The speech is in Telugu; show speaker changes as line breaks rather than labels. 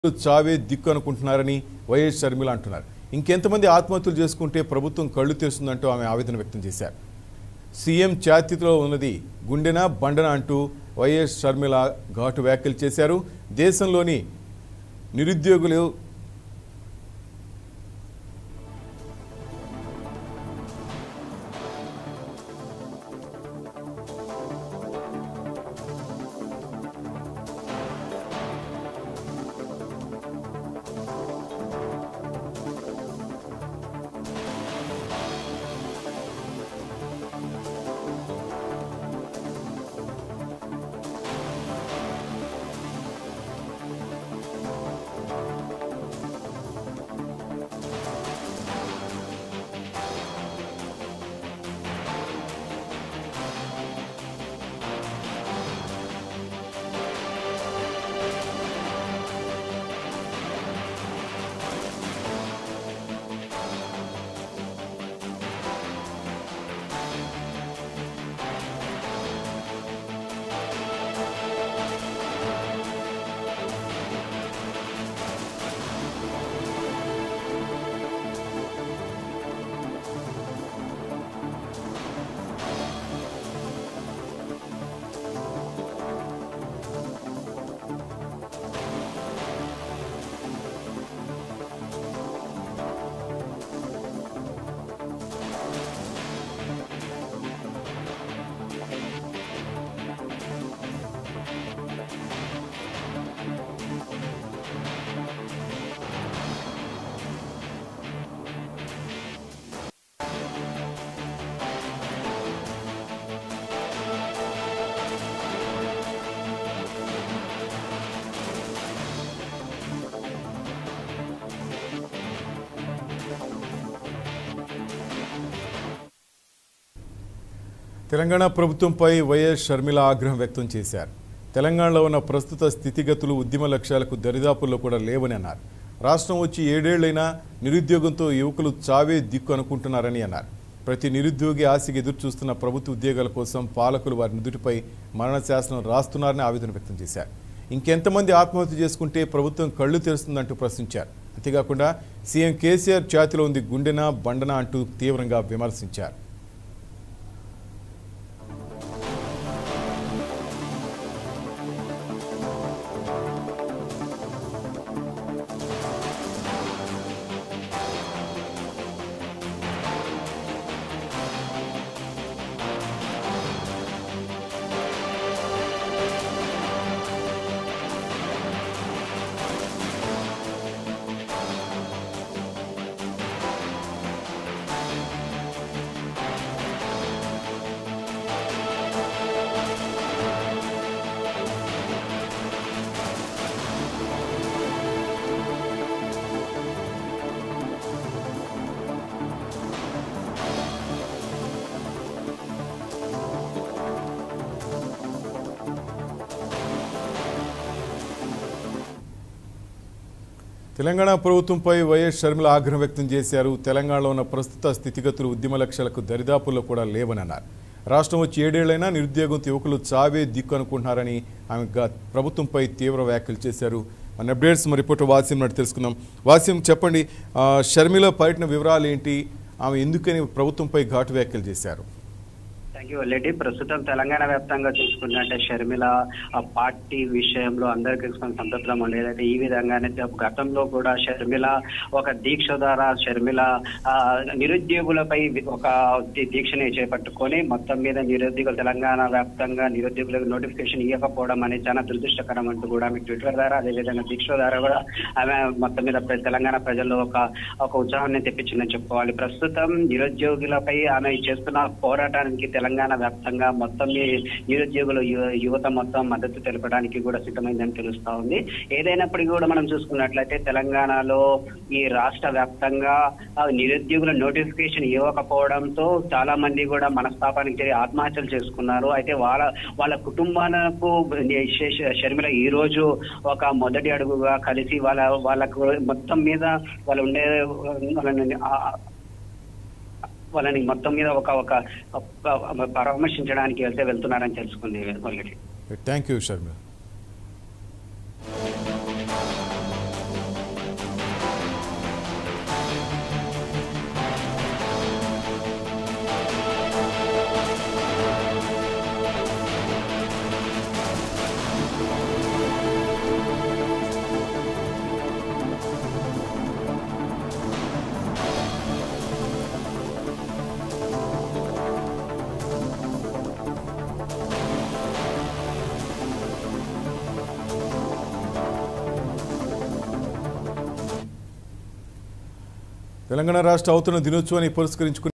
చావే దిక్కు అనుకుంటున్నారని వైఎస్ షర్మిల అంటున్నారు ఇంకెంతమంది ఆత్మహత్యలు చేసుకుంటే ప్రభుత్వం కళ్ళు తెరుస్తుందంటూ ఆమె ఆవేదన వ్యక్తం చేశారు సీఎం ఛాతీలో ఉన్నది గుండెన బండన అంటూ వైఎస్ షర్మిల ఘాటు వ్యాఖ్యలు చేశారు దేశంలోని నిరుద్యోగులు తెలంగాణ ప్రభుత్వంపై వైఎస్ షర్మిల ఆగ్రహం వ్యక్తం చేశారు తెలంగాణలో ఉన్న ప్రస్తుత స్థితిగతులు ఉద్యమ లక్ష్యాలకు దరిదాపుల్లో కూడా లేవని అన్నారు రాష్ట్రం వచ్చి ఏడేళ్లైనా నిరుద్యోగంతో యువకులు చావే దిక్కు అనుకుంటున్నారని అన్నారు ప్రతి నిరుద్యోగి ఆశకి ఎదురు చూస్తున్న ప్రభుత్వ ఉద్యోగాల కోసం పాలకులు వారి నుదుటిపై మరణ శాసనం రాస్తున్నారని ఆవేదన వ్యక్తం చేశారు ఇంకెంతమంది ఆత్మహత్య చేసుకుంటే ప్రభుత్వం కళ్ళు తెరుస్తుందంటూ ప్రశ్నించారు అంతేకాకుండా సీఎం కేసీఆర్ ఛాతిలో ఉంది గుండెన బండన అంటూ తీవ్రంగా విమర్శించారు తెలంగాణ ప్రభుత్వంపై వైఎస్ షర్మిల ఆగ్రహం వ్యక్తం చేశారు తెలంగాణలో ఉన్న ప్రస్తుత స్థితిగతులు ఉద్యమ లక్ష్యాలకు దరిదాపుల్లో కూడా లేవని అన్నారు రాష్ట్రం వచ్చి ఏడేళ్లైనా నిరుద్యోగంతో యువకులు చావే దిక్కు అనుకుంటున్నారని ఆమె గా- ప్రభుత్వంపై తీవ్ర వ్యాఖ్యలు చేశారు మన అప్డేట్స్ మా రిపోర్టర్ వాసిం నాటి తెలుసుకుందాం వాసిం చెప్పండి ఆ, షర్మిల పర్యటన వివరాలు ఏంటి ఆమె ఎందుకని ప్రభుత్వంపై ఘాటు వ్యాఖ్యలు చేశారు
థ్యాంక్ యూ వల్లేటి ప్రస్తుతం తెలంగాణ వ్యాప్తంగా చూసుకున్నట్టే షర్మిల ఆ పార్టీ విషయంలో అందరికీ సంతృప్తం ఉండేదైతే ఈ విధంగానే గతంలో కూడా షర్మిల ఒక దీక్ష ద్వారా షర్మిల ఆ, నిరుద్యోగులపై ఒక దీ- దీక్షని చేపట్టుకొని మొత్తం మీద నిరుద్యోగులు తెలంగాణ వ్యాప్తంగా నిరుద్యోగులకు నోటిఫికేషన్ ఇవ్వకపోవడం అనేది చాలా దురదృష్టకరం అంటూ కూడా మీకు ట్విట్టర్ ద్వారా అదేవిధంగా దీక్ష ద్వారా కూడా ఆమె మొత్తం మీద ప్ర- తెలంగాణ ప్రజల్లో ఒక ఒక ఉత్సాహాన్ని తెప్పించిందని చెప్పుకోవాలి ప్రస్తుతం నిరుద్యోగులపై ఆమె చేస్తున్న పోరాటానికి తెలంగాణ వ్యాప్తంగా మొత్తం ఈ నిరుద్యోగుల యు- యువత మొత్తం మద్దతు తెలపడానికి కూడా సిద్ధమైందని తెలుస్తా ఉంది ఏదైనప్పటికీ కూడా మనం చూసుకున్నట్లయితే తెలంగాణలో ఈ రాష్ట్ర వ్యాప్తంగా ఆ, నిరుద్యోగుల నోటిఫికేషన్ ఇవ్వకపోవడంతో చాలా మంది కూడా మనస్తాపానికి చేరి ఆత్మహత్యలు చేసుకున్నారు అయితే వాళ్ళ వాళ్ళ కుటుంబాలకు శ- శ- షర్మిల ఈ రోజు ఒక మొదటి అడుగుగా కలిసి వాళ్ళ వాళ్ళకు మొత్తం మీద వాళ్ళు ఉండే వాళ్ళని ఆ- వాళ్ళని మొత్తం మీద ఒక ఒక ఒక పరామర్శించడానికి వెళ్తే వెళ్తున్నారని తెలుసుకుంది వాళ్ళకి
థ్యాంక్ యూ షర్మిల తెలంగాణ రాష్ట్ర అవతరణ దినోత్సవాన్ని పురస్కరించుకుని